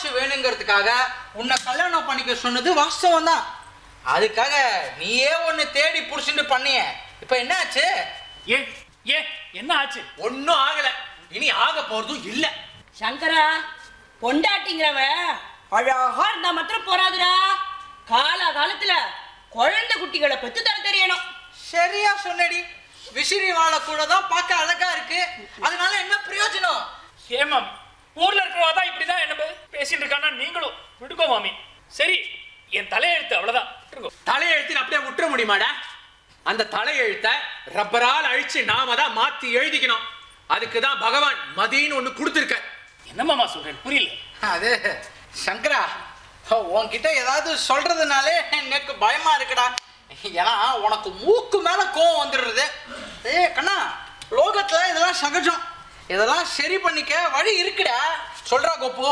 காசு வேணுங்கிறதுக்காக உன்னை கல்யாணம் பண்ணிக்க சொன்னது வாஸ்தவம் தான் அதுக்காக நீயே ஒன்னு தேடி புடிச்சுட்டு பண்ணிய இப்ப என்னாச்சு ஏ ஏ என்ன ஆச்சு ஒன்னும் ஆகல இனி ஆக போறதும் இல்ல சங்கரா பொண்டாட்டிங்கிறவ அழகா இருந்தா மாத்திரம் போறாதுடா கால காலத்துல குழந்தை குட்டிகளை பெத்து தர தெரியணும் சரியா சொன்னடி விசிறி வாழை கூட தான் பார்க்க அழகா இருக்கு அதனால என்ன பிரயோஜனம் ஏ மாமி ஊர்ல இருக்கிறவா தான் இப்படிதான் என்ன பே- பேசிட்டு இருக்கானா நீங்களும் விடுக்கோ மாமி சரி என் தலையெழுத்து அவ்வளவுதான் விட்டுருக்கோ தலையெழுத்தின் அப்படியே விட்டுற முடியுமாடா அந்த தலையெழுத்த ரப்பரால் அழிச்சு நாம தான் மாத்தி எழுதிக்கணும் அதுக்கு தான் பகவான் மதின்னு ஒண்ணு கொடுத்துருக்க என்ன மாமா சொல்றேன் புரியல அது சங்கரா உன்கிட்ட ஏதாவது சொல்றதுனாலே எனக்கு பயமா இருக்குடா ஏன்னா உனக்கு மூக்கு மேல கோவம் வந்துடுறது ஏ கண்ணா லோகத்துல இதெல்லாம் சகஜம் இதெல்லாம் சரி பண்ணிக்க வழி இருக்குடா சொல்றா கோப்பு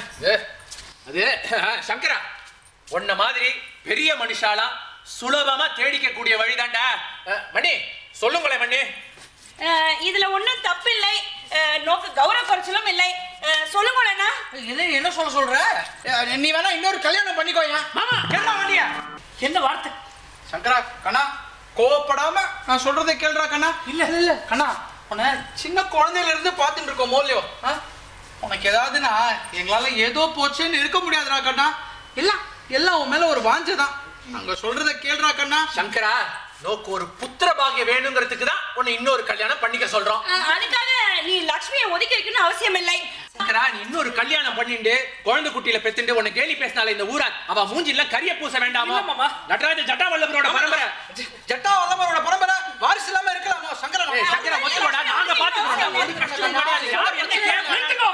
அது அஹ், சங்கரா உன்ன மாதிரி பெரிய மனுஷாலாம் சுலபமா தேடிக்க கூடிய வழிதான்டா அஹ், மணி சொல்லுங்களேன் மணி அஹ், இதுல ஒண்ணும் தப்பு இல்லை அஹ், நோக்கு கௌரவ குறைச்சலும் இல்லை அஹ், சொல்லுங்களேண்ணா என்ன என்ன சொல்ல சொல்ற ஏ, நீ வேணா இன்னொரு கல்யாணம் பண்ணிக்கோயா மாமா கேள்றா வண்டியா என்ன வார்த்தை சங்கரா கண்ணா கோவப்படாம நான் சொல்றதை கேளுடா கண்ணா இல்ல இல்ல கண்ணா உன்னை சின்ன குழந்தையில இருந்து பார்த்துட்டு இருக்கோம் மோலியோ ஆ? உனக்கு ஏதாவதுன்னா எங்களால ஏதோ போச்சுன்னு இருக்க முடியாதுடா கண்ணா எல்லாம் எல்லாம் உன் மேல ஒரு வாஞ்சை தான் அங்க சொல்றதை கேளுடா கண்ணா சங்கரா நோக்கு ஒரு புத்திர பாக்கியம் வேணுங்கிறதுக்கு தான் உன்னை இன்னொரு கல்யாணம் பண்ணிக்க சொல்றோம் அஹ், அதுக்காக நீ லக்ஷ்மியை ஒதுக்கி வைக்கணும்னு அவசியம் இல்லை சங்கரா நீ இன்னொரு கல்யாணம் பண்ணிட்டு குழந்தை குட்டியில பெத்துண்டு உன்னை கேலி பேசினால இந்த ஊரா அவ மூஞ்சில கரிய பூச வேண்டாமா இல்ல மாமா. நடராஜ ஜட்டாவல்லபரோட பரம்பரை ஜட்டா வல்லவரோட பரம்பரை வாரிசு இல்லாம இருக்கலாமா சங்கரா ஏய், சங்கரா ஒத்துக்கோடா நாங்க பாத்துக்கிறோம் ஒரு கஷ்டம் கிடையாது யார் என்ன கேட்க நிறுத்துக்கோ.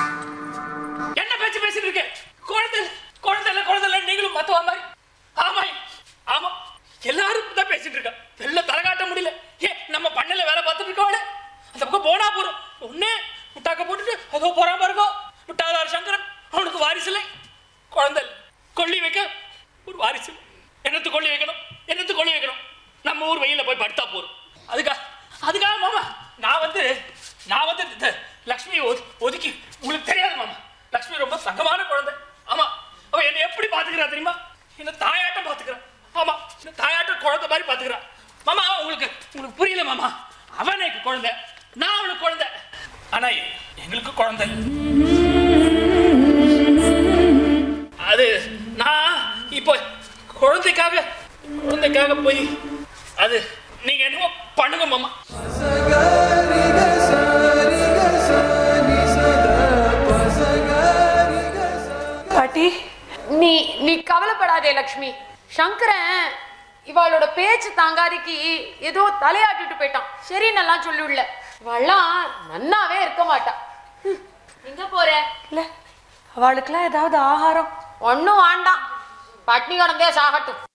என்ன பேச்சு பேசிட்டு இருக்க குழந்தை குழந்தை இல்ல குழந்தை இல்ல நீங்களும் மத்தவா மாதிரி ஆமா ஆமா எல்லாரும் தான் பேசிட்டு இருக்கா வெளில தலை காட்ட முடியல ஏ நம்ம பண்ணல வேலை பார்த்துட்டு இருக்கோம் அந்த பக்கம் போனா போறோம் ஒண்ணு முட்டாக்க போட்டுட்டு அதோ போறான் பாருங்க முட்டாதார் சங்கரன் அவனுக்கு வாரிசு இல்லை குழந்தை இல்லை கொள்ளி வைக்க ஒரு வாரிசு இல்லை. என்னத்து கொள்ளி வைக்கணும் என்னத்து கொள்ளி வைக்கணும் நம்ம ஊர் வெயில போய் படுத்தா போறோம் அதுக்காக அதுக்காக மாமா நான் வந்து நான் வந்து இந்த லக்ஷ்மியை ஒது- ஒதுக்கி உங்களுக்கு தெரியாது மாமா லக்ஷ்மி ரொம்ப தங்கமான குழந்தை ஆமா அவ என்னை எப்படி பாத்துக்கிறா தெரியுமா என்ன தாயாட்டம் பாத்துக்கிறா ஆமா என்ன தாயாட்டம் குழந்தை மாதிரி பாத்துக்கிறா மாமா உங்களுக்கு உங்களுக்கு புரியல மாமா அவன் எனக்கு குழந்தை நான் அவனுக்கு குழந்தை ஆனா எங்களுக்கு குழந்தை இல்லை. அது நான் இப்போ குழந்தைக்காக குழந்தைக்காக போய் அது நீங்க என்னமோ பண்ணுங்க மாமா பாட்டி நீ நீ கவலைப்படாதே லக்ஷ்மி சங்கரன் இவளோட பேச்சு தாங்காதிக்கு ஏதோ தலையாட்டிட்டு போயிட்டான் சரின்னெல்லாம் சொல்லிவிடல இவெல்லாம் நன்னாவே இருக்க மாட்டா ஹம், எங்க போற இல்ல அவளுக்கெல்லாம் ஏதாவது ஆகாரம் ஒன்னும் வேண்டாம் பட்னி கிடந்தே சாகட்டும்